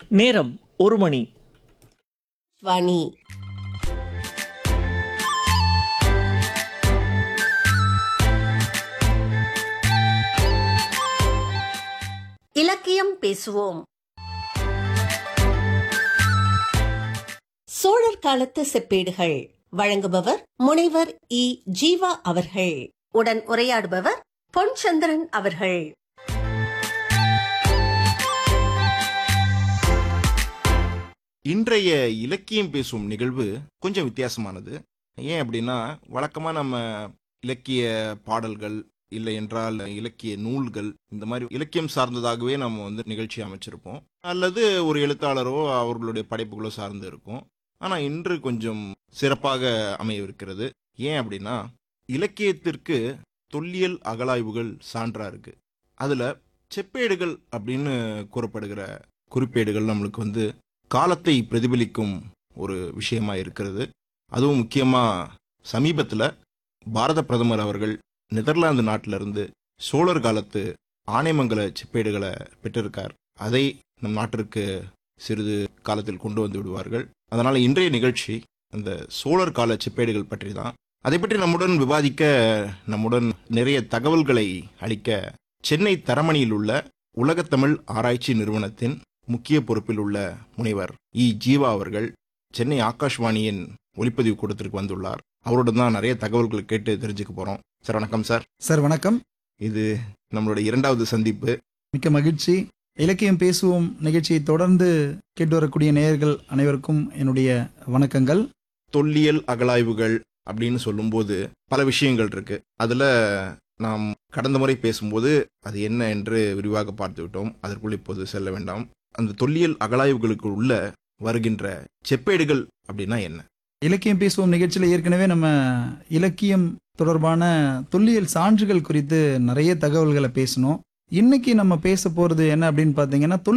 நேரம் ஒரு மணி வாணி இலக்கியம் பேசுவோம் சோழர் காலத்து செப்பேடுகள் வழங்குபவர் முனைவர் இ ஜீவா அவர்கள் உடன் உரையாடுபவர் பொன்சந்திரன் அவர்கள் இன்றைய இலக்கியம் பேசும் நிகழ்வு கொஞ்சம் வித்தியாசமானது ஏன் அப்படின்னா வழக்கமாக நம்ம இலக்கிய பாடல்கள் இல்லை என்றால் இலக்கிய நூல்கள் இந்த மாதிரி இலக்கியம் சார்ந்ததாகவே நம்ம வந்து நிகழ்ச்சி அமைச்சிருப்போம் அல்லது ஒரு எழுத்தாளரோ அவர்களுடைய படைப்புகளோ சார்ந்து இருக்கும் ஆனால் இன்று கொஞ்சம் சிறப்பாக அமையவிருக்கிறது ஏன் அப்படின்னா இலக்கியத்திற்கு தொல்லியல் அகலாய்வுகள் சான்றா இருக்கு அதில் செப்பேடுகள் அப்படின்னு கூறப்படுகிற குறிப்பேடுகள் நம்மளுக்கு வந்து காலத்தை பிரதிபலிக்கும் ஒரு விஷயமா இருக்கிறது அதுவும் முக்கியமாக சமீபத்தில் பாரத பிரதமர் அவர்கள் நெதர்லாந்து நாட்டிலிருந்து சோழர் காலத்து ஆனைமங்கல செப்பேடுகளை பெற்றிருக்கார் அதை நம் நாட்டிற்கு சிறிது காலத்தில் கொண்டு வந்து விடுவார்கள் அதனால் இன்றைய நிகழ்ச்சி அந்த சோழர் கால செப்பேடுகள் பற்றி தான் அதை பற்றி நம்முடன் விவாதிக்க நம்முடன் நிறைய தகவல்களை அளிக்க சென்னை தரமணியில் உள்ள உலகத்தமிழ் ஆராய்ச்சி நிறுவனத்தின் முக்கிய பொறுப்பில் உள்ள முனைவர் இ ஜீவா அவர்கள் சென்னை ஆகாஷ்வாணியின் ஒளிப்பதிவு கூடத்திற்கு வந்துள்ளார் அவருடன் தான் நிறைய தகவல்கள் கேட்டு தெரிஞ்சுக்க போறோம் சார் வணக்கம் சார் சார் வணக்கம் இது நம்மளோட இரண்டாவது சந்திப்பு மிக்க மகிழ்ச்சி இலக்கியம் பேசுவோம் நிகழ்ச்சியை தொடர்ந்து கேட்டு வரக்கூடிய நேயர்கள் அனைவருக்கும் என்னுடைய வணக்கங்கள் தொல்லியல் அகலாய்வுகள் அப்படின்னு சொல்லும்போது பல விஷயங்கள் இருக்கு அதுல நாம் கடந்த முறை பேசும்போது அது என்ன என்று விரிவாக பார்த்து விட்டோம் அதற்குள் இப்போது செல்ல வேண்டாம் அந்த தொல்லியல் அகலாய்வுகளுக்கு உள்ள வருகின்ற செப்பேடுகள் அப்படின்னா என்ன இலக்கியம் பேசுவோம் நிகழ்ச்சியில் ஏற்கனவே நம்ம இலக்கியம் தொடர்பான தொல்லியல் சான்றுகள் குறித்து நிறைய தகவல்களை பேசணும் இன்னைக்கு நம்ம பேச போறது என்ன அப்படின்னு பார்த்தீங்கன்னா தொல்